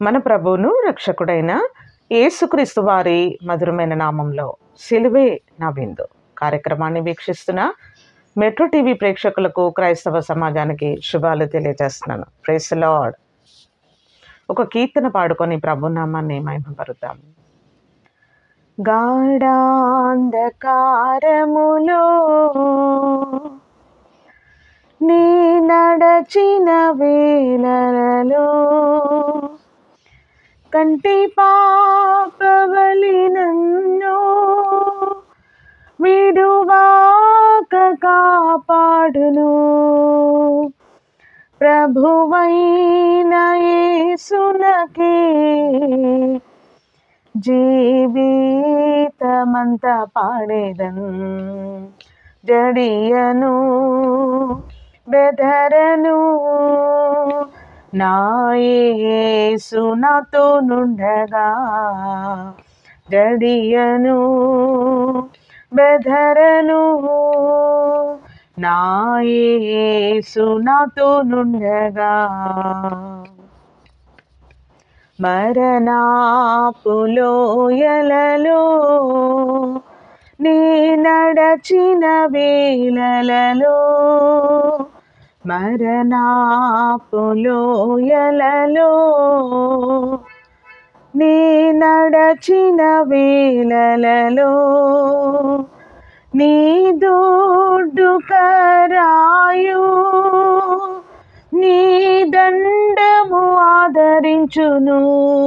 మన ప్రభువును రక్షకుడైన యేసుక్రీస్తు వారి మధురమైన నామంలో సిలువే నా విందు కార్యక్రమాన్ని వీక్షిస్తున్న మెట్రో టీవీ ప్రేక్షకులకు క్రైస్తవ సమాజానికి శుభాలు తెలియజేస్తున్నాను ప్రైస్ లార్డ్ ఒక కీర్తన పాడుకొని ప్రభునామాన్ని మహిమపరుద్దాం గాఢాంధకారములో నీ నడచిన వేళలలో కంటి పాపవలి నన్ను విడువాక కాపాడును ప్రభువైన యేసునకే జీవితమంత పాడేదన్ జడియను బెదరను నాయేసు నాతో నుండగా జడియను బెదరను నాయేసు నాతో నుండగా మరణాపులోయలలో నీ నడచిన వేళలలో మరణాపులోయలలో నీ నడచిన వేళలలో నీ దొడ్డు కరాయు నీ దండము ఆదరించును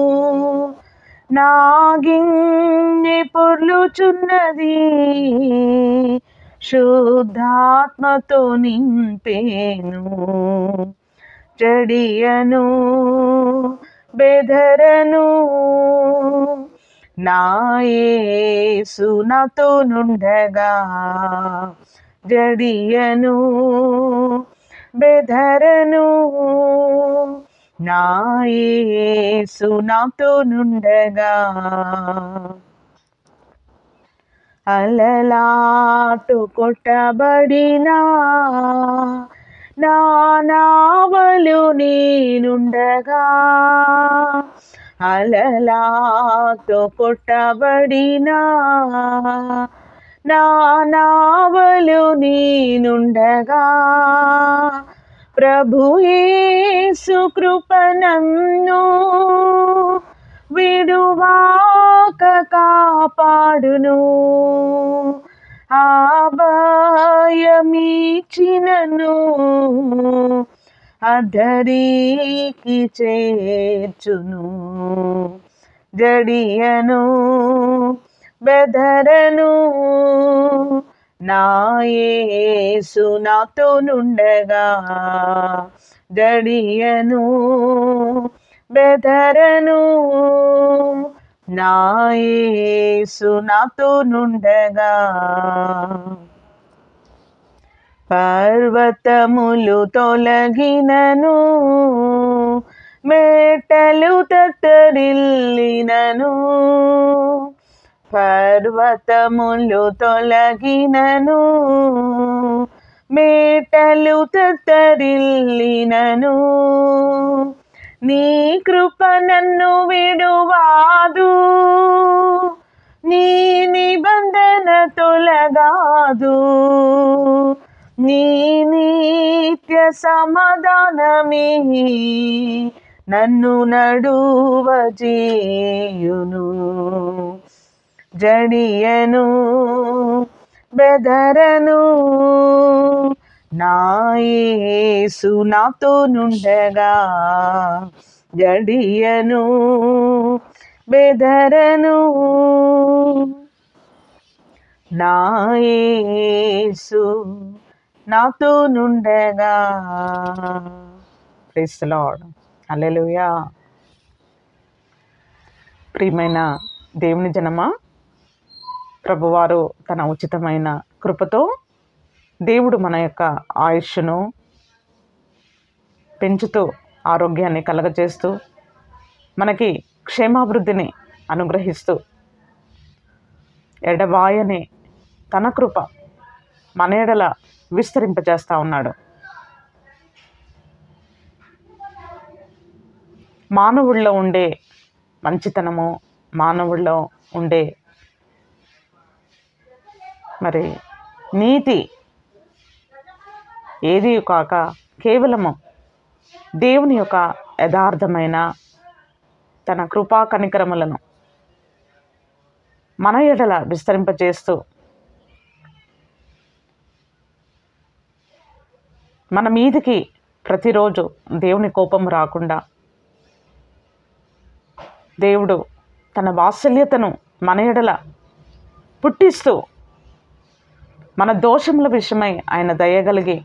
నాగిన్ని పొర్లుచున్నది శుద్ధాత్మతో నింపేను జడియను బెదరను నాయేసు నాతో నుండగా జడియను బెదరను నాయేసు నాతో నుండగా అలలాటు కొట్టబడినా నా నావలు నేనుండగా అలలాతో కొట్టబడినా నా నావలు నేనుండగా ప్రభు యేసు కృప నన్ను విడువాక కాపాడును ఆభయమిచ్చినను అధరికి చేర్చును జడియను బెదరను నాయేసు నాతో నుండగా జడియను బెదరను నాయేసు నాతో నుండగా పర్వతములు తొలగినను మేటలు తత్తరిల్లినను పర్వతములు తొలగినను మేటలు తత్తరిల్లినను నీ కృప నన్ను విడువాదు నీ నిబంధన తొలగాదు నీ నిత్య సమాధానమే నన్ను నడువజేయును జడియను బెదరను నాయేసు నాతో నుండగా జడియను బెదరను నాయేసు నాతో నుండగా ప్రైస్ లార్డ్ హల్లెలూయా ప్రియమైన దేవుని జనమా ప్రభువారు తన ఉచితమైన కృపతో దేవుడు మన యొక్క ఆయుష్ను పెంచుతూ ఆరోగ్యాన్ని కలగజేస్తూ మనకి క్షేమాభివృద్ధిని అనుగ్రహిస్తూ ఎడబాయని తన కృప మన ఎడల విస్తరింపజేస్తూ ఉన్నాడు మానవుల్లో ఉండే మంచితనము మానవుల్లో ఉండే మరి నీతి ఏది కాక కేవలము దేవుని యొక్క యథార్థమైన తన కృపా కనికరములను మన ఎడల విస్తరింపజేస్తూ మన మీదికి ప్రతిరోజు దేవుని కోపం రాకుండా దేవుడు తన వాత్సల్యతను మన ఎడల పుట్టిస్తూ మన దోషముల విషయమై ఆయన దయగలిగి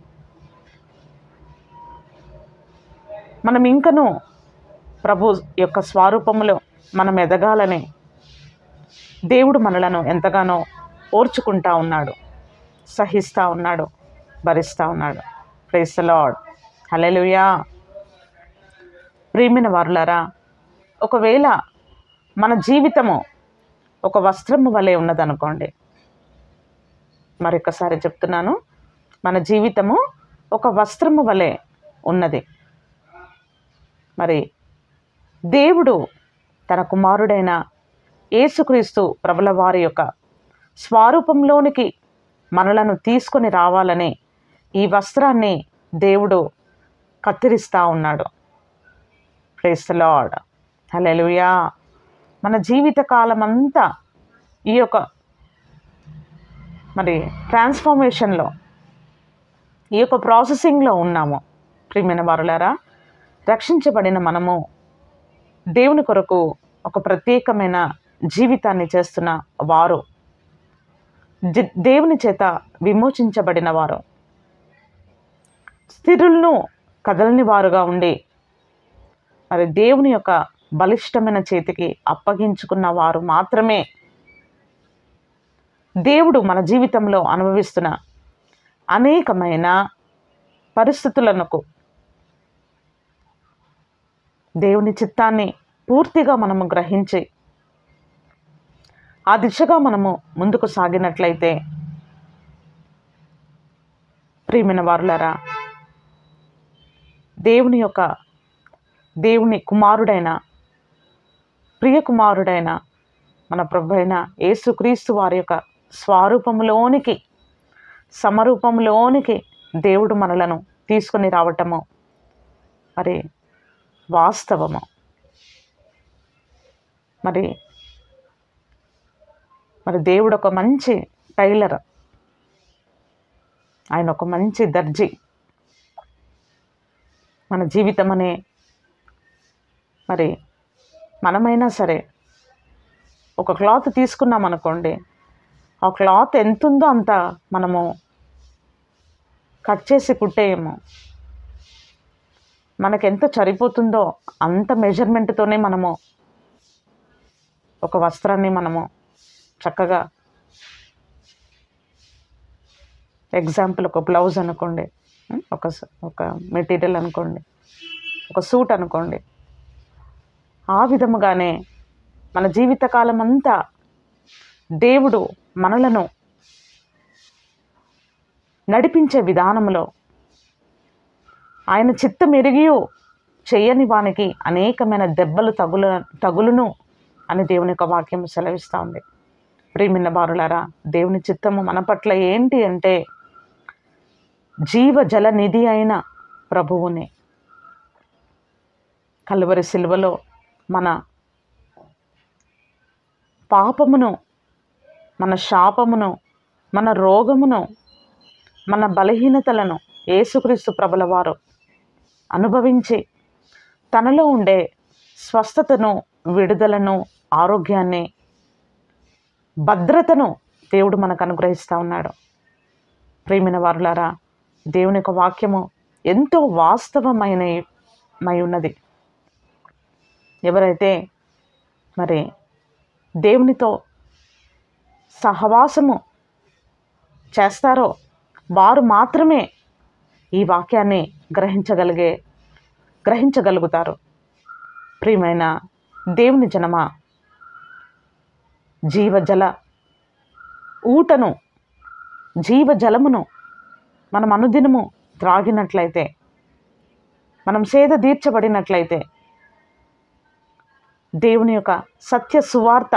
మనం ఇంకనూ ప్రభు యొక్క స్వరూపములో మనం ఎదగాలని దేవుడు మనలను ఎంతగానో ఓర్చుకుంటా ఉన్నాడు సహిస్తూ ఉన్నాడు భరిస్తూ ఉన్నాడు ప్రైస్ లాడ్ హలెలుయా ప్రియమైన వారులారా ఒకవేళ మన జీవితము ఒక వస్త్రము వలె ఉన్నదనుకోండి మరొకసారి చెప్తున్నాను మన జీవితము ఒక వస్త్రము వలె ఉన్నది మరి దేవుడు తన కుమారుడైన యేసుక్రీస్తు ప్రభుల వారి యొక్క స్వరూపంలోనికి మనలను తీసుకొని రావాలని ఈ వస్త్రాన్ని దేవుడు కత్తిరిస్తూ ఉన్నాడు ప్రేస్ లాడ్ హలెలుయా మన జీవిత కాలం అంతా ఈ యొక్క మరి ట్రాన్స్ఫర్మేషన్లో ఈ యొక్క ప్రాసెసింగ్లో ఉన్నాము ప్రియమైన వారులారా రక్షించబడిన మనము దేవుని కొరకు ఒక ప్రత్యేకమైన జీవితాన్ని చేస్తున్న వారు జి- దేవుని చేత విమోచించబడిన వారు స్థిరులను కదలని వారుగా ఉండి మరి దేవుని యొక్క బలిష్టమైన చేతికి అప్పగించుకున్న వారు మాత్రమే దేవుడు మన జీవితంలో అనుభవిస్తున్న అనేకమైన పరిస్థితులకు దేవుని చిత్తాన్ని పూర్తిగా మనము గ్రహించి ఆ దిశగా మనము ముందుకు సాగినట్లయితే ప్రియమైన వారులారా దేవుని యొక్క దేవుని కుమారుడైన ప్రియ కుమారుడైన మన ప్రభు అయిన యేసుక్రీస్తు వారి యొక్క స్వరూపంలోనికి సమరూపంలోనికి దేవుడు మనలను తీసుకొని రావటము మరి వాస్తవము మరి మరి దేవుడు ఒక మంచి టైలర్ ఆయన ఒక మంచి దర్జీ మన జీవితం అనే మరి మనమైనా సరే ఒక క్లాత్ తీసుకున్నాం అనుకోండి ఆ క్లాత్ ఎంత ఉందో అంత మనము కట్ చేసి కుట్టేయము మనకు ఎంత సరిపోతుందో అంత మెజర్మెంట్తోనే మనము ఒక వస్త్రాన్ని మనము చక్కగా ఎగ్జాంపుల్ ఒక బ్లౌజ్ అనుకోండి ఉం? ఒక స- ఒక మెటీరియల్ అనుకోండి ఒక సూట్ అనుకోండి ఆ విధముగానే మన జీవితకాలం అంతా దేవుడు మనలను నడిపించే విధానంలో ఆయన చిత్తం ఎరిగియు చేయని వానికి అనేకమైన దెబ్బలు తగుల తగులును అని దేవుని యొక్క వాక్యం సెలవిస్తూ ఉంది ప్రేమిన్న బారులారా దేవుని చిత్తము మన పట్ల ఏంటి అంటే జీవ జల నిధి అయిన ప్రభువుని కలువరి సిలువలో మన పాపమును మన శాపమును మన రోగమును మన బలహీనతలను యేసుక్రీస్తు ప్రభుల వారు అనుభవించి తనలో ఉండే స్వస్థతను విడుదలను ఆరోగ్యాన్ని భద్రతను దేవుడు మనకు అనుగ్రహిస్తూ ఉన్నాడు ప్రేమిన వారులారా దేవుని యొక్క వాక్యము ఎంతో వాస్తవమైన మై ఉన్నది ఎవరైతే మరి దేవునితో సహవాసము చేస్తారో వారు మాత్రమే ఈ వాక్యాన్ని గ్రహించగలిగే గ్రహించగలుగుతారు ప్రియమైన దేవుని జనమా జీవజల ఊటను జీవజలమును మనం అనుదినము త్రాగినట్లయితే మనం సేద తీర్చబడినట్లయితే దేవుని యొక్క సత్య సువార్త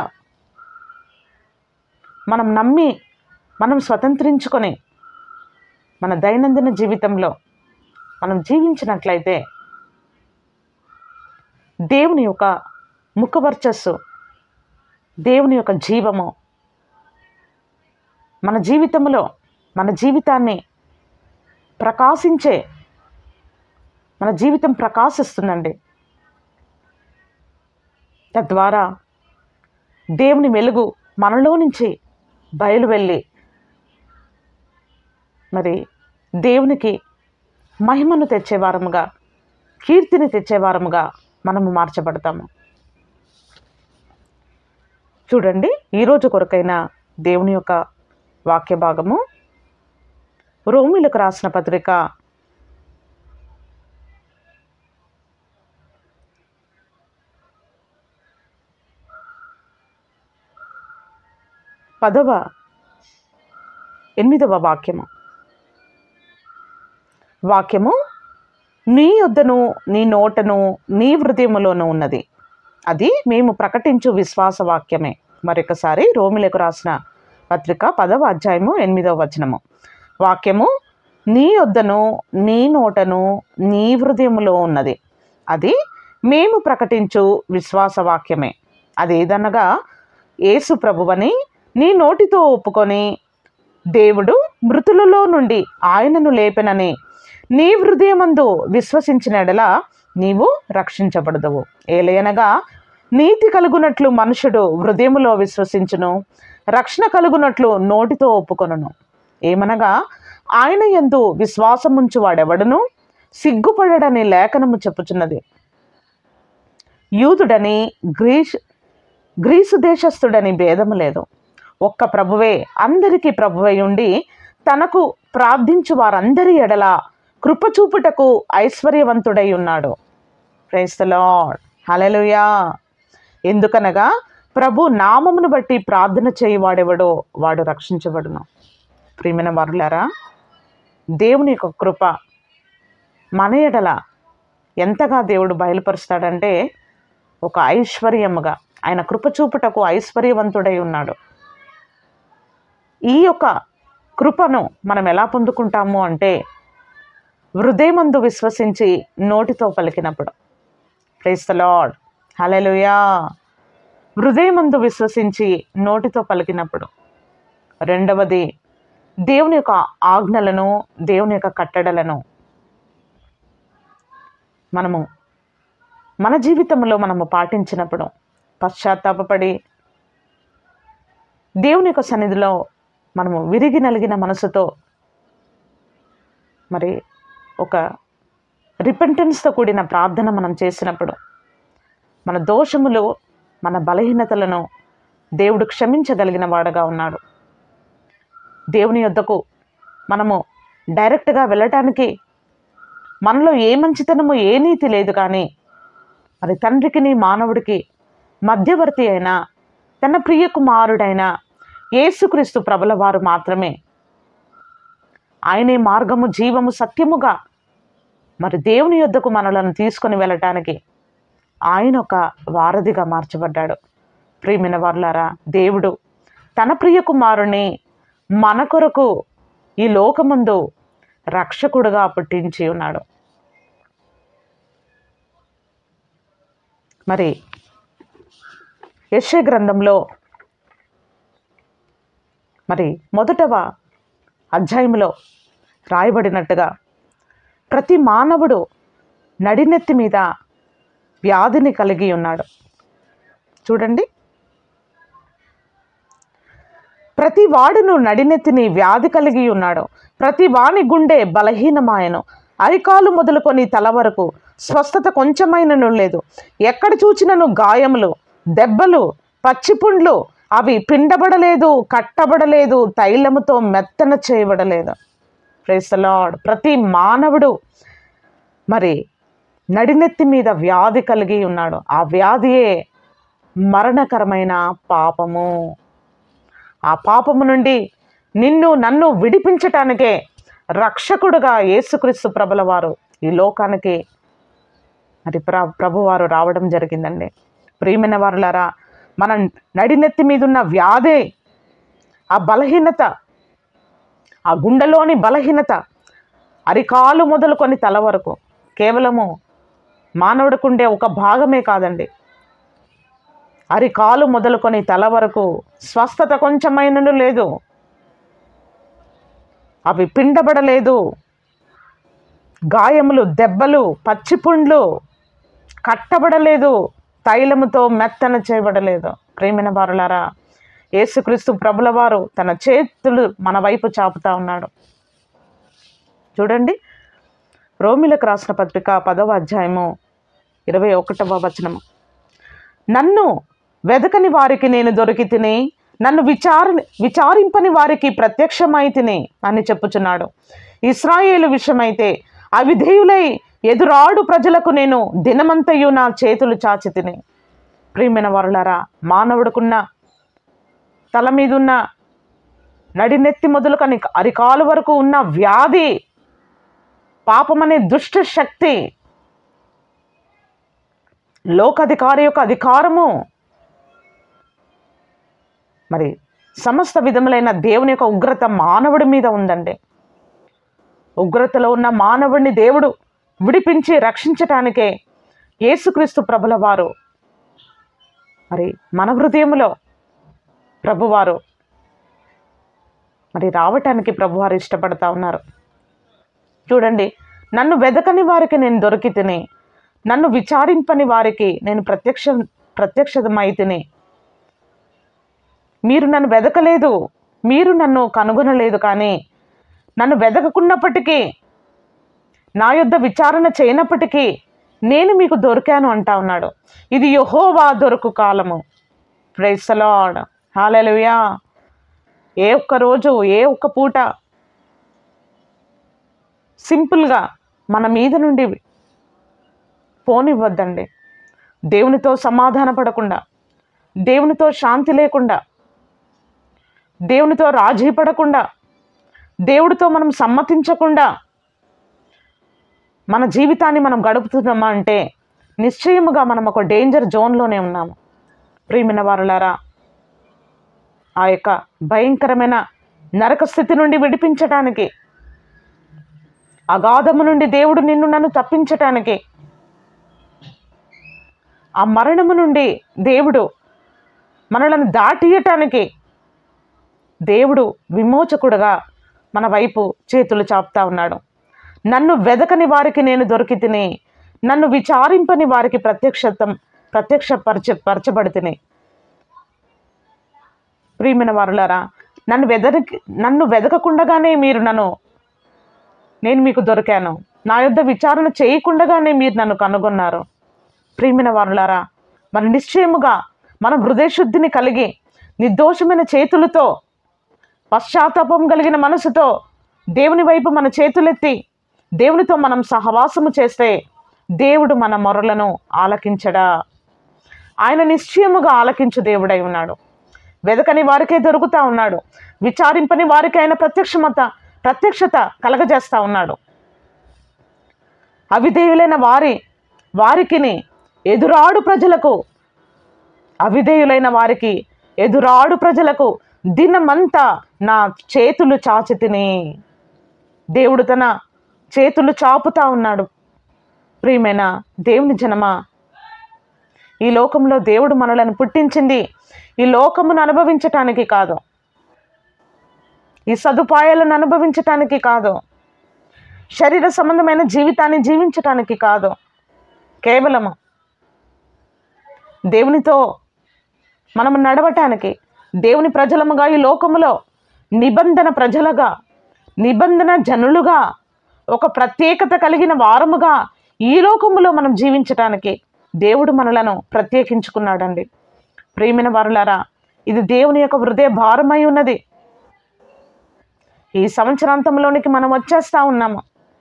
మనం నమ్మి మనం స్వతంత్రించుకొని మన దైనందిన జీవితంలో మనం జీవించినట్లయితే దేవుని యొక్క ముఖవర్చస్సు దేవుని యొక్క జీవము మన జీవితంలో మన జీవితాన్ని ప్రకాశించే మన జీవితం ప్రకాశిస్తుందండి తద్వారా దేవుని వెలుగు మనలో నుంచి బయలు వెళ్ళి మరి దేవునికి మహిమను తెచ్చేవారముగా కీర్తిని తెచ్చేవారముగా మనము మార్చబడతాము చూడండి ఈరోజు కొరకైన దేవుని యొక్క వాక్య భాగము రోమిలకు రాసిన పత్రిక పదవ ఎనిమిదవ వాక్యము వాక్యము నీ యొద్దను నీ నోటను నీ హృదయములోనూ ఉన్నది అది మేము ప్రకటించు విశ్వాస వాక్యమే మరొకసారి రోమిలకు రాసిన పత్రిక పదవ అధ్యాయము ఎనిమిదవ వచనము వాక్యము నీ యొద్దను నీ నోటను నీ హృదయములో ఉన్నది అది మేము ప్రకటించు విశ్వాస వాక్యమే అదేదనగా యేసు ప్రభువని నీ నోటితో ఒప్పుకొని దేవుడు మృతులలో నుండి ఆయనను లేపెనని నీ హృదయమందు విశ్వసించిన ఎడల నీవు రక్షించబడదువు ఏలయనగా నీతి కలుగునట్లు మనుషుడు హృదయములో విశ్వసించును రక్షణ కలుగునట్లు నోటితో ఒప్పుకొనును ఏమనగా ఆయన యందు విశ్వాసముంచు వాడెవడును సిగ్గుపడడని లేఖనము చెప్పుచున్నది యూదుడని గ్రీష్ గ్రీసు దేశస్థుడని భేదము లేదు ఒక్క ప్రభువే అందరికీ ప్రభువై ఉండి తనకు ప్రార్థించు వారందరి ఎడల కృపచూపుటకు ఐశ్వర్యవంతుడై ఉన్నాడు ప్రైస్ ద లార్డ్ హల్లెలూయా ఎందుకనగా ప్రభు నామమును బట్టి ప్రార్థన చేయువాడెవడో వాడు రక్షించబడును ప్రియమైన వారులారా దేవుని యొక్క కృప మన ఎడల ఎంతగా దేవుడు బయలుపరుస్తాడంటే ఒక ఐశ్వర్యముగా ఆయన కృప చూపుటకు ఐశ్వర్యవంతుడై ఉన్నాడు ఈ యొక్క కృపను మనం ఎలా పొందుకుంటాము అంటే హృదయమందు విశ్వసించి నోటితో పలికినప్పుడు ప్రైస్ ద లార్డ్ హలెలుయా హృదయమందు విశ్వసించి నోటితో పలికినప్పుడు రెండవది దేవుని యొక్క ఆజ్ఞలను దేవుని యొక్క కట్టడలను మనము మన జీవితంలో మనము పాటించినప్పుడు పశ్చాత్తాపపడి దేవుని యొక్క సన్నిధిలో మనము విరిగి నలిగిన మనసుతో మరి ఒక రిపెంటెన్స్తో కూడిన ప్రార్థన మనం చేసినప్పుడు మన దోషములు మన బలహీనతలను దేవుడు క్షమించగలిగిన వాడుగా ఉన్నాడు దేవుని యొద్దకు మనము డైరెక్ట్గా వెళ్ళటానికి మనలో ఏ మంచితనము ఏ నీతి లేదు కానీ మరి తండ్రికిని మానవుడికి మధ్యవర్తి అయిన తన ప్రియ కుమారుడైన యేసుక్రీస్తు ప్రభుల వారు మాత్రమే ఆయనే మార్గము జీవము సత్యముగా మరి దేవుని యొద్దకు మనలను తీసుకొని వెళ్ళటానికి ఆయన ఒక వారధిగా మార్చబడ్డాడు ప్రియమైన వారులారా దేవుడు తన ప్రియ కుమారుని మన కొరకు ఈ లోకమందు రక్షకుడుగా పుట్టించి ఉన్నాడు మరి యశ్య గ్రంథంలో మరి మొదటవ అధ్యాయంలో రాయబడినట్టుగా ప్రతి మానవుడు నడినెత్తి మీద వ్యాధిని కలిగి ఉన్నాడు చూడండి ప్రతి వాడును నడినెత్తిని వ్యాధి కలిగి ఉన్నాడు ప్రతి వాని గుండె బలహీనమాయను అరికాలు మొదలుకొని తల వరకు స్వస్థత కొంచెమైనను లేదు ఎక్కడ చూచినను గాయములు దెబ్బలు పచ్చిపుండ్లు అవి పిండబడలేదు కట్టబడలేదు తైలముతో మెత్తన చేయబడలేదు ప్రైస్ ద లార్డ్ ప్రతి మానవుడు మరి నడినెత్తి మీద వ్యాధి కలిగి ఉన్నాడు ఆ వ్యాధియే మరణకరమైన పాపము ఆ పాపము నుండి నిన్ను నన్ను విడిపించటానికే రక్షకుడుగా యేసుక్రీస్తు ప్రభుల వారు ఈ లోకానికి మరి ప్ర ప్రభువారు రావడం జరిగిందండి ప్రియమైన వారులారా మన నడినెత్తి మీద ఉన్న వ్యాధే ఆ బలహీనత ఆ గుండెలోని బలహీనత అరికాలు మొదలుకొని తల వరకు కేవలము మానవుడికుండే ఒక భాగమే కాదండి అరికాలు మొదలుకొని తల వరకు స్వస్థత కొంచెమైనను లేదు అవి పిండబడలేదు గాయములు దెబ్బలు పచ్చిపుండ్లు కట్టబడలేదు తైలముతో మెత్తన చేయబడలేదు ప్రేమిన వారులారా యేసుక్రీస్తు ప్రభుల వారు తన చేతులు మన వైపు చాపుతా ఉన్నాడు చూడండి రోమిలకు రాసిన పత్రిక పదవ అధ్యాయము ఇరవై ఒకటవ వచనము నన్ను వెదకని వారికి నేను దొరికి తిని నన్ను విచార విచారింపని వారికి ప్రత్యక్షమై తిని అని చెప్పుచున్నాడు ఇస్రాయేలు విషయమైతే అవిధేయులై ఎదురాడు ప్రజలకు నేను దినమంతయు నా చేతులు చాచి తిని ప్రియమైన వరులారా మానవుడుకున్న తల మీద ఉన్న నడినెత్తి మొదలుకొని అరికాలు వరకు ఉన్న వ్యాధి పాపమనే దుష్ట శక్తి లోకాధికారి యొక్క అధికారము మరి సమస్త విధములైన దేవుని యొక్క ఉగ్రత మానవుడి మీద ఉందండి ఉగ్రతలో ఉన్న మానవుడిని దేవుడు విడిపించి రక్షించటానికే యేసుక్రీస్తు ప్రభుల వారు మరి మన హృదయంలో ప్రభువారు మరి రావటానికి ప్రభువారు ఇష్టపడతా ఉన్నారు చూడండి నన్ను వెదకని వారికి నేను దొరికి తిని నన్ను విచారింపని వారికి నేను ప్రత్యక్ష ప్రత్యక్షమై తిని మీరు నన్ను వెదకలేదు మీరు నన్ను కనుగొనలేదు కానీ నన్ను వెదకకున్నప్పటికీ నా యొద్ద విచారణ చేయనప్పటికీ నేను మీకు దొరికాను అంటా ఉన్నాడు ఇది యహోవా దొరుకు కాలము ప్రైసలాడ్ హాలెలుయా ఏ ఒక్క రోజు ఏ ఒక్క పూట సింపుల్గా మన మీద నుండి పోనివ్వద్దండి దేవునితో సమాధాన పడకుండా దేవునితో శాంతి లేకుండా దేవునితో రాజీ పడకుండా దేవుడితో మనం సమ్మతించకుండా మన జీవితాన్ని మనం గడుపుతున్నామా అంటే నిశ్చయముగా మనం ఒక డేంజర్ జోన్లోనే ఉన్నాము ప్రియమైన వారులారా ఆ యొక్క భయంకరమైన నరక స్థితి నుండి విడిపించటానికి అగాధము నుండి దేవుడు నిన్ను నన్ను తప్పించటానికి ఆ మరణము నుండి దేవుడు మనలను దాటియటానికి దేవుడు విమోచకుడుగా మన వైపు చేతులు చాపుతా ఉన్నాడు నన్ను వెదకని వారికి నేను దొరికి తిని నన్ను విచారింపని వారికి ప్రత్యక్షతం ప్రత్యక్షపరచ పరచబడి తిని ప్రియమైన వారులారా నన్ను వెదకి నన్ను వెదకకుండగానే మీరు నన్ను నేను మీకు దొరికాను నా యొద్ద విచారణ చేయకుండానే మీరు నన్ను కనుగొన్నారు ప్రియమైన వారులారా మరి నిశ్చయముగా మన హృదయశుద్ధిని కలిగి నిర్దోషమైన చేతులతో పశ్చాత్తాపం కలిగిన మనసుతో దేవుని వైపు మన చేతులెత్తి దేవునితో మనం సహవాసము చేస్తే దేవుడు మన మొరలను ఆలకించడా ఆయన నిశ్చయముగా ఆలకించు దేవుడై ఉన్నాడు వెదకని వారికే దొరుకుతా ఉన్నాడు విచారింపని వారికి ఆయన ప్రత్యక్షమత ప్రత్యక్షత కలగజేస్తా ఉన్నాడు అవిధేయులైన వారి వారికిని ఎదురాడు ప్రజలకు అవిధేయులైన వారికి ఎదురాడు ప్రజలకు దినమంతా నా చేతులు చాచి తిని దేవుడు తన చేతులు చాపుతా ఉన్నాడు ప్రియమైన దేవుని జనమా ఈ లోకంలో దేవుడు మనలను పుట్టించింది ఈ లోకమును అనుభవించటానికి కాదు ఈ సదుపాయాలను అనుభవించటానికి కాదు శరీర సంబంధమైన జీవితాన్ని జీవించటానికి కాదు కేవలము దేవునితో మనము నడవటానికి దేవుని ప్రజలముగా ఈ లోకములో నిబంధన ప్రజలుగా నిబంధన జనులుగా ఒక ప్రత్యేకత కలిగిన వారముగా ఈ లోకములో మనం జీవించటానికి దేవుడు మనలను ప్రత్యేకించుకున్నాడండి ప్రియమైన వారులారా ఇది దేవుని యొక్క హృదయ భారమై ఉన్నది ఈ సంవత్సరాంతంలోనికి మనం వచ్చేస్తా ఉన్నాము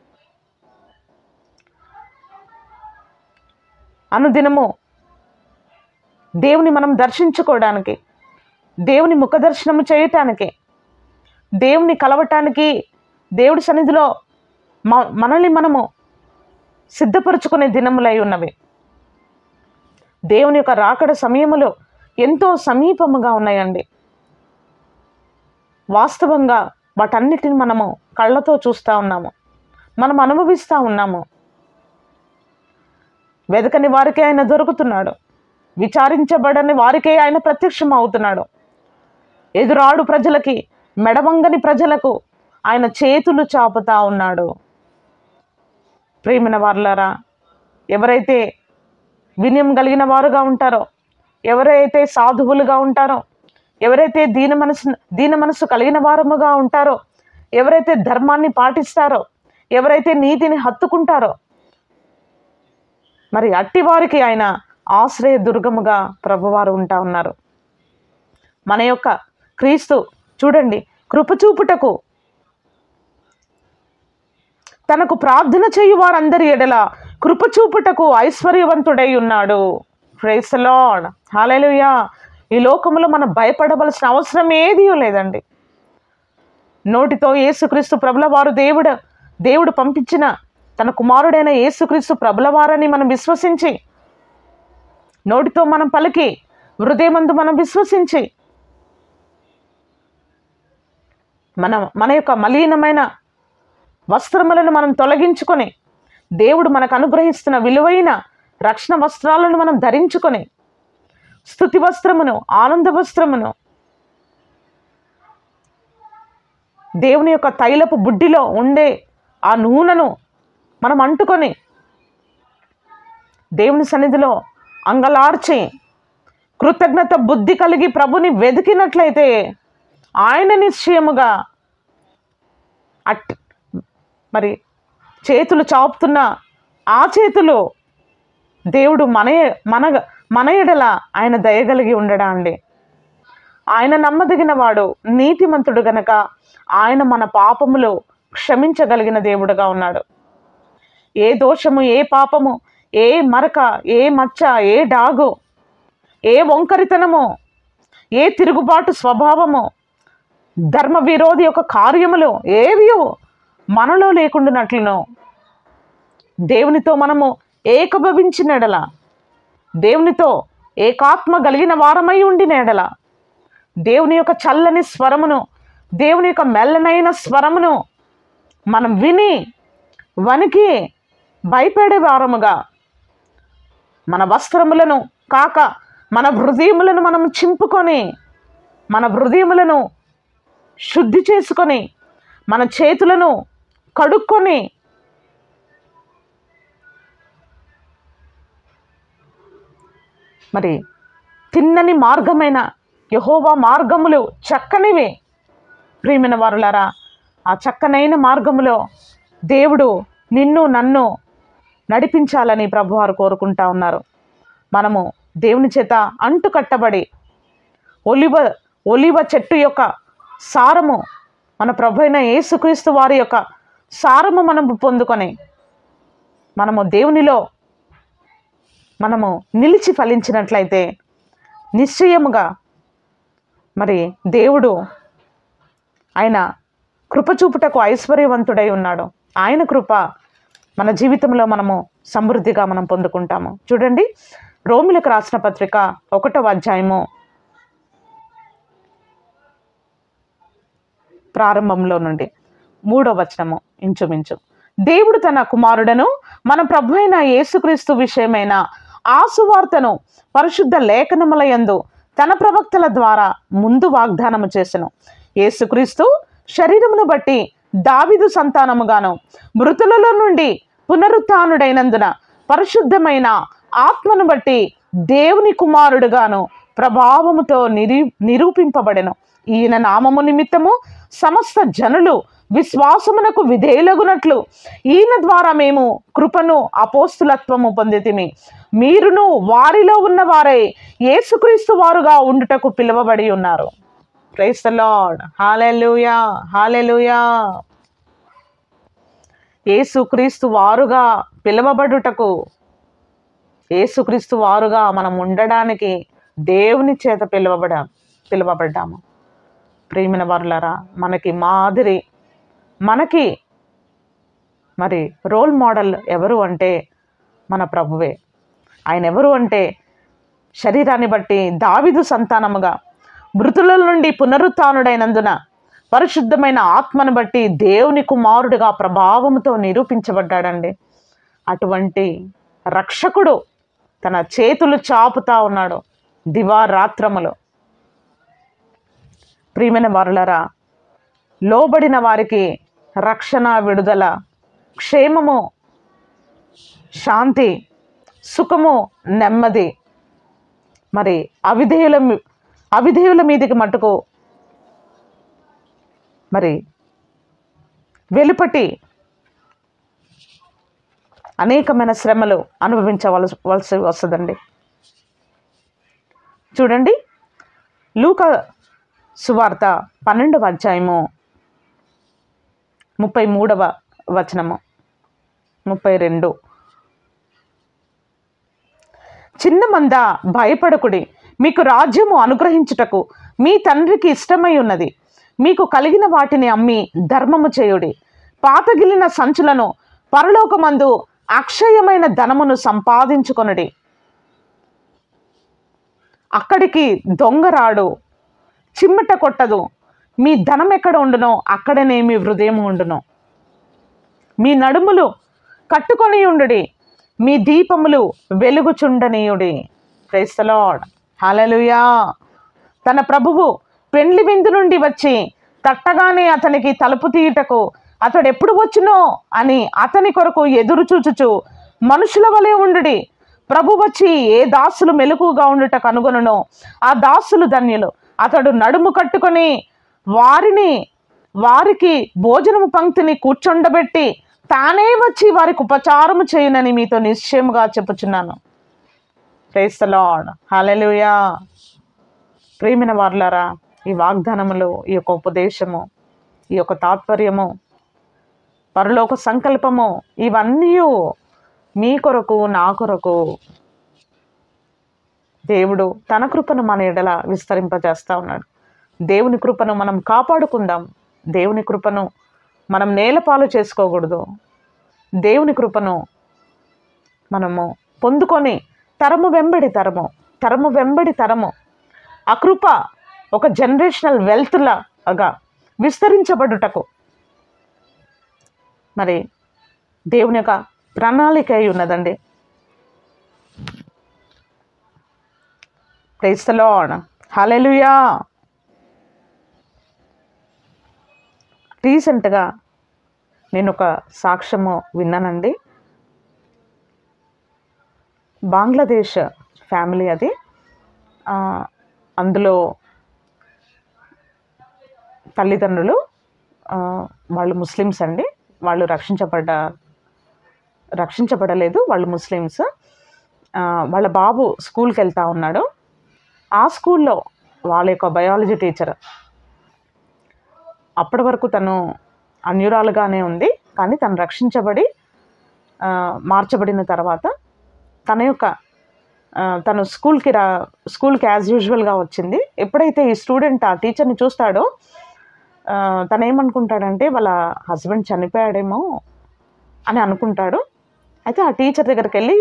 అనుదినము దేవుని మనం దర్శించుకోవడానికి దేవుని ముఖ దర్శనము చేయటానికి దేవుని కలవటానికి దేవుడి సన్నిధిలో మ మనల్ని మనము సిద్ధపరుచుకునే దినములై ఉన్నవి దేవుని యొక్క రాకడ సమయములో ఎంతో సమీపముగా ఉన్నాయండి వాస్తవంగా వాటన్నిటిని మనము కళ్ళతో చూస్తూ ఉన్నాము మనం అనుభవిస్తూ ఉన్నాము వెదకని వారికే ఆయన దొరుకుతున్నాడు విచారించబడని వారికే ఆయన ప్రత్యక్షం అవుతున్నాడు ఎదురాడు ప్రజలకి మెడవంగని ప్రజలకు ఆయన చేతులు చాపుతా ఉన్నాడు ప్రేమిన వారులారా ఎవరైతే వినయం కలిగిన వారుగా ఉంటారో ఎవరైతే సాధువులుగా ఉంటారో ఎవరైతే దీన మనసు దీన మనసు కలిగిన వారముగా ఉంటారో ఎవరైతే ధర్మాన్ని పాటిస్తారో ఎవరైతే నీతిని హత్తుకుంటారో మరి అట్టి వారికి ఆయన ఆశ్రయ దుర్గముగా ప్రభువారు ఉంటా ఉన్నారు మన యొక్క క్రీస్తు చూడండి కృపచూపుటకు తనకు ప్రార్థన చేయు వారందరి ఎడల కృపచూపుటకు ఐశ్వర్యవంతుడై ఉన్నాడు ప్రైస్ లార్డ్ హాలేలుయా ఈ లోకంలో మనం భయపడవలసిన అవసరం ఏదీ లేదండి నోటితో యేసుక్రీస్తు ప్రభుల వారు దేవుడు దేవుడు పంపించిన తన కుమారుడైన యేసుక్రీస్తు ప్రభుల వారని మనం విశ్వసించి నోటితో మనం పలికి హృదయమందు మనం విశ్వసించి మన మన యొక్క మలీనమైన వస్త్రములను మనం తొలగించుకొని దేవుడు మనకు అనుగ్రహిస్తున్న విలువైన రక్షణ వస్త్రాలను మనం ధరించుకొని స్థుతి వస్త్రమును ఆనంద వస్త్రమును దేవుని యొక్క తైలపు బుడ్డిలో ఉండే ఆ నూనెను మనం అంటుకొని దేవుని సన్నిధిలో అంగలార్చి కృతజ్ఞత బుద్ధి కలిగి ప్రభుని వెతికినట్లయితే ఆయన నిశ్చయముగా అట్ మరి చేతులు చాపుతున్న ఆ చేతులు దేవుడు మన మన మన ఎడల ఆయన దయగలిగి ఉండడా అండి ఆయన నమ్మదగిన వాడు నీతిమంతుడు గనక ఆయన మన పాపములు క్షమించగలిగిన దేవుడుగా ఉన్నాడు ఏ దోషము ఏ పాపము ఏ మరక ఏ మచ్చ ఏ డాగు ఏ వంకరితనము ఏ తిరుగుబాటు స్వభావము ధర్మ విరోధి యొక్క కార్యములు ఏవి మనలో లేకుండానట్లును దేవునితో మనము ఏకభవించిన దేవునితో ఏకాత్మ కలిగిన వారమై ఉండిన ఎడల దేవుని యొక్క చల్లని స్వరమును దేవుని యొక్క మెల్లనైన స్వరమును మనం విని వనికి భయపడే వారముగా మన వస్త్రములను కాక మన హృదయములను మనం చింపుకొని మన హృదయములను శుద్ధి చేసుకొని మన చేతులను కడుక్కొని మరి తిన్నని మార్గమైన యహోవా మార్గములు చక్కనివి ప్రియమైన వారులారా ఆ చక్కనైన మార్గములో దేవుడు నిన్ను నన్ను నడిపించాలని ప్రభువారు కోరుకుంటా ఉన్నారు మనము దేవుని చేత అంటు కట్టబడి ఒలివ ఒలివ చెట్టు యొక్క సారము మన ప్రభు అయిన యేసుక్రీస్తు వారి యొక్క సారము మనము పొందుకొని మనము దేవునిలో మనము నిలిచి ఫలించినట్లయితే నిశ్చయముగా మరి దేవుడు ఆయన కృప చూపుటకు ఐశ్వర్యవంతుడై ఉన్నాడు ఆయన కృప మన జీవితంలో మనము సమృద్ధిగా మనం పొందుకుంటాము చూడండి రోమిలకు రాసిన పత్రిక ఒకటవ అధ్యాయము ప్రారంభంలో నుండి మూడో వచనము ఇంచుమించు దేవుడు తన కుమారుడను మన ప్రభు అయిన యేసుక్రీస్తు విషయమైన ఆ సువార్తను పరిశుద్ధ లేఖనములయందు తన ప్రవక్తల ద్వారా ముందు వాగ్దానము చేసెను యేసుక్రీస్తు శరీరమును బట్టి దావిదు సంతానముగాను మృతులలో నుండి పునరుత్డైనందున పరిశుద్ధమైన ఆత్మను బట్టి దేవుని కుమారుడుగాను ప్రభావముతో నిరూ నిరూపింపబడెను ఈయన నామము నిమిత్తము సమస్త జనులు విశ్వాసమునకు విధేయులగునట్లు ఈయన ద్వారా మేము కృపను అపోస్తులత్వము పొందితిమి మీరును వారిలో ఉన్నవారై యేసుక్రీస్తు వారుగా ఉండుటకు పిలువబడి ఉన్నారు ప్రైస్ ద లార్డ్ హాలెలూయా హాలెలూయా యేసుక్రీస్తు వారుగా పిలువబడుటకు యేసుక్రీస్తు వారుగా మనం ఉండడానికి దేవుని చేత పిలువబడ పిలువబడ్డాము ప్రేమిన వారులారా మనకి మాదిరి మనకి మరి రోల్ మోడల్ ఎవరు అంటే మన ప్రభువే ఆయన ఎవరు అంటే శరీరాన్ని బట్టి దావిదు సంతానముగా మృతుల నుండి పునరుత్నుడైనందున పరిశుద్ధమైన ఆత్మను బట్టి దేవుని కుమారుడిగా ప్రభావంతో నిరూపించబడ్డాడండి అటువంటి రక్షకుడు తన చేతులు చాపుతా ఉన్నాడు దివారాత్రములు ప్రియమైన వారులరా లోబడిన వారికి రక్షణ విడుదల క్షేమము శాంతి సుఖము నెమ్మది మరి అవిధేయుల మీ- అవిధేయుల మీదికి మట్టుకు మరి వెలుపటి అనేకమైన శ్రమలు అనుభవించవలసి వలసి వస్తుందండి చూడండి లూక సువార్త పన్నెండవ అధ్యాయము ముప్పై మూడవ వచనము ముప్పై రెండు చిన్న మంద భయపడకుడి మీకు రాజ్యము అనుగ్రహించుటకు మీ తండ్రికి ఇష్టమై ఉన్నది మీకు కలిగిన వాటిని అమ్మి ధర్మము చేయుడి పాతగిలిన సంచులను పరలోకమందు అక్షయమైన ధనమును సంపాదించుకొనుడి అక్కడికి దొంగ రాడు చిమ్మట కొట్టదు మీ ధనం ఎక్కడ ఉండునో అక్కడనే మీ హృదయం ఉండును మీ నడుములు కట్టుకొని ఉండుడి మీ దీపములు వెలుగుచుండనీయుడి క్రైస్తలాడ్ హల్లెలూయా తన ప్రభువు పెండ్లి విందు నుండి వచ్చి తట్టగానే అతనికి తలుపు తీయుటకు అతడు ఎప్పుడు వచ్చునో అని అతని కొరకు ఎదురు చూచుచు మనుషుల వలె ఉండుడి ప్రభు వచ్చి ఏ దాసులు మెలకుగా ఉండుట కనుగొనునో ఆ దాసులు ధన్యులు అతడు నడుము కట్టుకొని వారిని వారికి భోజనము పంక్తిని కూర్చొండబెట్టి తానే వచ్చి వారికి ఉపచారము చేయునని మీతో నిశ్చయముగా చెప్పుచున్నాను ప్రైస్ ద లార్డ్ హల్లెలూయా ప్రేమిన వార్లారా ఈ వాగ్దానములు ఈ యొక్క ఉపదేశము ఈ యొక్క తాత్పర్యము పరలోక సంకల్పము ఇవన్నీ మీ కొరకు నా కొరకు దేవుడు తన కృపను మన ఎడల విస్తరింపజేస్తా ఉన్నాడు దేవుని కృపను మనం కాపాడుకుందాం దేవుని కృపను మనం నేలపాలు చేసుకోకూడదు దేవుని కృపను మనము పొందుకొని తరము వెంబడి తరము తరము వెంబడి తరము ఆ కృప ఒక జనరేషనల్ వెల్త్లాగా విస్తరించబడుటకు మరి దేవుని యొక్క ప్రణాళిక అయి ఉన్నదండి క్రైస్తలాడ్ హలెలుయా రీసెంట్గా నేను ఒక సాక్ష్యము విన్నానండి బంగ్లాదేశ్ ఫ్యామిలీ అది ఆ, అందులో తల్లిదండ్రులు ఆ, వాళ్ళు ముస్లిమ్స్ అండి వాళ్ళు రక్షించబడ్డ రక్షించబడలేదు వాళ్ళు ముస్లిమ్స్ ఆ, వాళ్ళ బాబు స్కూల్కి వెళ్తా ఉన్నాడు ఆ స్కూల్లో వాళ్ళ యొక్క బయాలజీ టీచర్ అప్పటి వరకు తను అన్యురాలుగానే ఉంది కానీ తను రక్షించబడి ఆ, మార్చబడిన తర్వాత తన యొక్క ఆ, తను స్కూల్కి రా స్కూల్కి యాజ్ యూజువల్గా వచ్చింది ఎప్పుడైతే ఈ స్టూడెంట్ ఆ టీచర్ని చూస్తాడో ఆ, తను ఏమనుకుంటాడంటే వాళ్ళ హస్బెండ్ చనిపోయాడేమో అని అనుకుంటాడు అయితే ఆ టీచర్ దగ్గరికి వెళ్ళి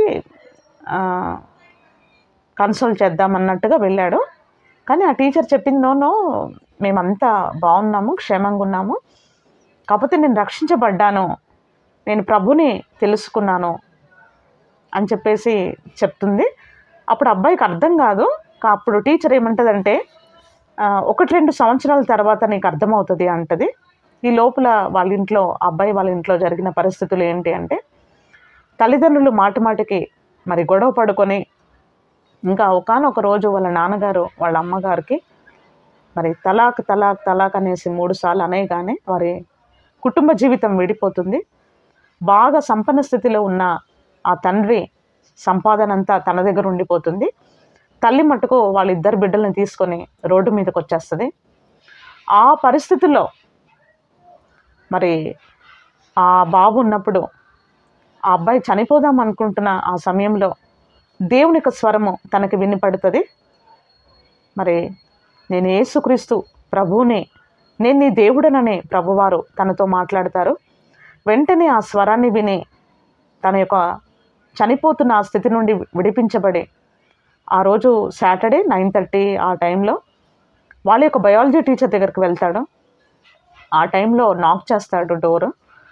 కన్సల్ట్ చేద్దామన్నట్టుగా వెళ్ళాడు కానీ ఆ టీచర్ చెప్పింది నో నో మేమంతా బాగున్నాము క్షేమంగా ఉన్నాము కాకపోతే నేను రక్షించబడ్డాను నేను ప్రభుని తెలుసుకున్నాను అని చెప్పేసి చెప్తుంది అప్పుడు అబ్బాయికి అర్థం కాదు కా- అప్పుడు టీచర్ ఏమంటదంటే "ఆ, ఒకటి రెండు సంవత్సరాల తర్వాత నీకు అర్థమవుతుంది అంటది ఈ లోపల వాళ్ళ ఇంట్లో అబ్బాయి వాళ్ళ ఇంట్లో జరిగిన పరిస్థితులు ఏంటి అంటే తల్లిదండ్రులు మాటి మాటికి మరి గొడవ పడుకొని ఇంకా ఒకనొక రోజు వాళ్ళ నాన్నగారు వాళ్ళ అమ్మగారికి మరి తలాక్ తలాక్ తలాక్ అనేసి మూడు సార్లు అనేగానే వారి కుటుంబ జీవితం విడిపోతుంది బాగా సంపన్న స్థితిలో ఉన్న ఆ తండ్రి సంపాదన అంతా తన దగ్గర ఉండిపోతుంది తల్లి మట్టుకు వాళ్ళ ఇద్దరు బిడ్డల్ని తీసుకొని రోడ్డు మీదకి వచ్చేస్తుంది ఆ పరిస్థితుల్లో మరి ఆ బాబు ఉన్నప్పుడు ఆ అబ్బాయి చనిపోదాం అనుకుంటున్న ఆ సమయంలో దేవుని యొక్క స్వరము తనకి వినిపడుతుంది మరి నేను యేసుక్రీస్తు ప్రభువుని నేను నీ దేవుడనని ప్రభువారు తనతో మాట్లాడతారు వెంటనే ఆ స్వరాన్ని విని తన యొక్క చనిపోతున్న ఆ స్థితి నుండి విడిపించబడి ఆ రోజు సాటర్డే నైన్ థర్టీ ఆ టైంలో వాళ్ళ యొక్క బయాలజీ టీచర్ దగ్గరికి వెళ్తాడు ఆ టైంలో నాక్ చేస్తాడు డోరు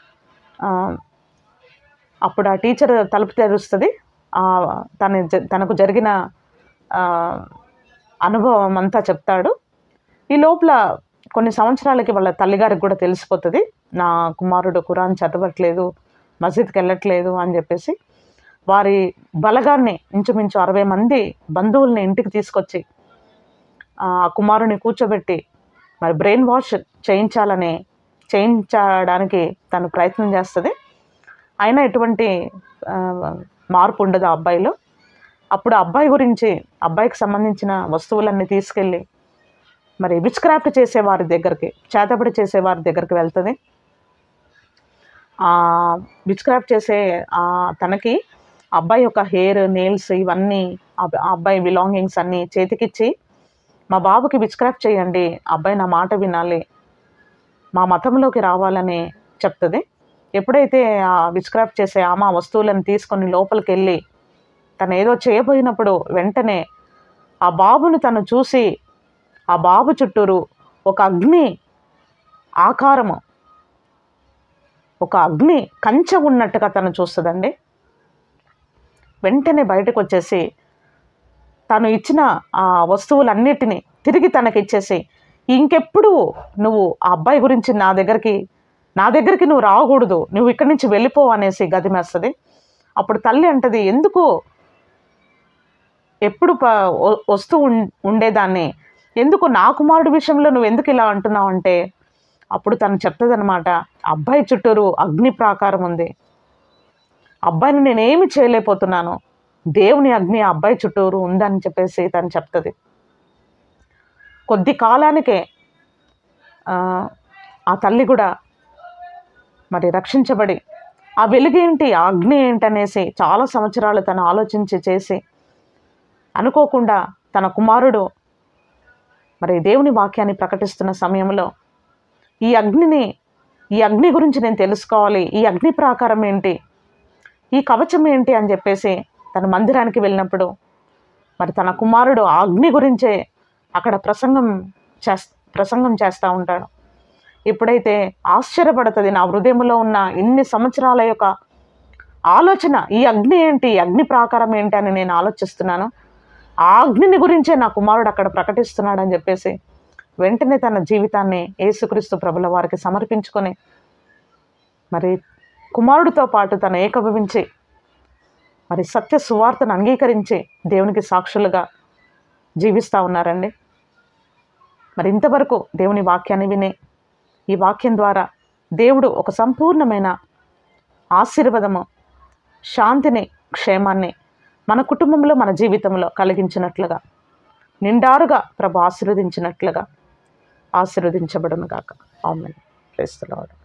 అప్పుడు ఆ టీచర్ తలుపు తెరుస్తుంది ఆ, తన జ- తనకు జరిగిన ఆ, అనుభవం అంతా చెప్తాడు ఈ లోపల కొన్ని సంవత్సరాలకి వాళ్ళ తల్లిగారికి కూడా తెలిసిపోతుంది నా కుమారుడు ఖురాన్ చదవట్లేదు మసీద్కి వెళ్ళట్లేదు అని చెప్పేసి వారి బలగాన్ని ఇంచుమించు అరవై మంది బంధువుల్ని ఇంటికి తీసుకొచ్చి ఆ కుమారుని కూర్చోబెట్టి మరి బ్రెయిన్ వాష్ చేయించాలని చేయించడానికి తను ప్రయత్నం చేస్తుంది అయినా ఎటువంటి ఆ, మార్పు ఉండదు ఆ అబ్బాయిలో అప్పుడు ఆ అబ్బాయి గురించి అబ్బాయికి సంబంధించిన వస్తువులన్నీ తీసుకెళ్ళి మరి విచ్ క్రాఫ్ట్ చేసే వారి దగ్గరికి చేతబడి చేసే వారి దగ్గరికి వెళ్తుంది విచ్ క్రాఫ్ట్ చేసే ఆ తనకి ఆ అబ్బాయి యొక్క హెయిర్ నెయిల్స్ ఇవన్నీ ఆ ఆ అబ్బాయి బిలాంగింగ్స్ అన్నీ చేతికిచ్చి మా బాబుకి విచ్ క్రాఫ్ట్ చేయండి ఆ అబ్బాయి నా మాట వినాలి మా మతంలోకి రావాలని చెప్తుంది ఎప్పుడైతే ఆ విచ్ క్రాఫ్ట్ చేసే ఆమె ఆ వస్తువులను తీసుకొని లోపలికి వెళ్ళి తను ఏదో చేయబోయినప్పుడు వెంటనే ఆ బాబును తను చూసి ఆ బాబు చుట్టూరు ఒక అగ్ని ఆకారము ఒక అగ్ని కంచె ఉన్నట్టుగా తను చూస్తుందండి వెంటనే బయటకు వచ్చేసి తను ఇచ్చిన ఆ వస్తువులన్నిటినీ తిరిగి తనకి ఇచ్చేసి ఇంకెప్పుడు నువ్వు ఆ అబ్బాయి గురించి నా దగ్గరికి నా దగ్గరికి నువ్వు రాకూడదు నువ్వు ఇక్కడి నుంచి వెళ్ళిపో అనేసి గదిమేస్తుంది అప్పుడు తల్లి అంటది ఎందుకు ఎప్పుడు ప వ- వస్తూ ఉం- ఉండేదాన్ని ఎందుకు నా కుమారుడి విషయంలో నువ్వు ఎందుకు ఇలా అంటున్నావు అంటే అప్పుడు తను చెప్తుంది అనమాట అబ్బాయి చుట్టూరు అగ్ని ప్రాకారం ఉంది అబ్బాయిని నేనేమి చేయలేకపోతున్నాను దేవుని అగ్ని ఆ అబ్బాయి చుట్టూరు ఉందని చెప్పేసి తను చెప్తుంది కొద్ది కాలానికే ఆ, ఆ తల్లి కూడా మరి రక్షించబడి ఆ వెలుగేంటి ఆ అగ్ని ఏంటనేసి చాలా సంవత్సరాలు తను ఆలోచించి చేసి అనుకోకుండా తన కుమారుడు మరి దేవుని వాక్యాన్ని ప్రకటిస్తున్న సమయంలో ఈ అగ్నిని ఈ అగ్ని గురించి నేను తెలుసుకోవాలి ఈ అగ్ని ప్రాకారం ఏంటి ఈ కవచం ఏంటి అని చెప్పేసి తన మందిరానికి వెళ్ళినప్పుడు మరి తన కుమారుడు ఆ అగ్ని గురించే అక్కడ ప్రసంగం చేస్ ప్రసంగం చేస్తూ ఉంటాడు ఎప్పుడైతే ఆశ్చర్యపడుతుంది నా హృదయంలో ఉన్న ఇన్ని సంవత్సరాల యొక్క ఆలోచన ఈ అగ్ని ఏంటి ఈ అగ్ని ప్రాకారం ఏంటి అని నేను ఆలోచిస్తున్నాను ఆ అగ్నిని గురించే నా కుమారుడు అక్కడ ప్రకటిస్తున్నాడు అని చెప్పేసి వెంటనే తన జీవితాన్ని యేసుక్రీస్తు ప్రభుల వారికి సమర్పించుకొని మరి కుమారుడితో పాటు తను ఏకభవించి మరి సత్య సువార్తను అంగీకరించి దేవునికి సాక్షులుగా జీవిస్తూ ఉన్నారండి మరి ఇంతవరకు దేవుని వాక్యాన్ని విని ఈ వాక్యం ద్వారా దేవుడు ఒక సంపూర్ణమైన ఆశీర్వాదము శాంతిని క్షేమాన్ని మన కుటుంబంలో మన జీవితంలో కలిగించినట్లుగా నిండారుగా ప్రభు ఆశీర్వదించినట్లుగా ఆశీర్వదించబడును గాక ఆమెన్ ప్రేస్తున్నాడు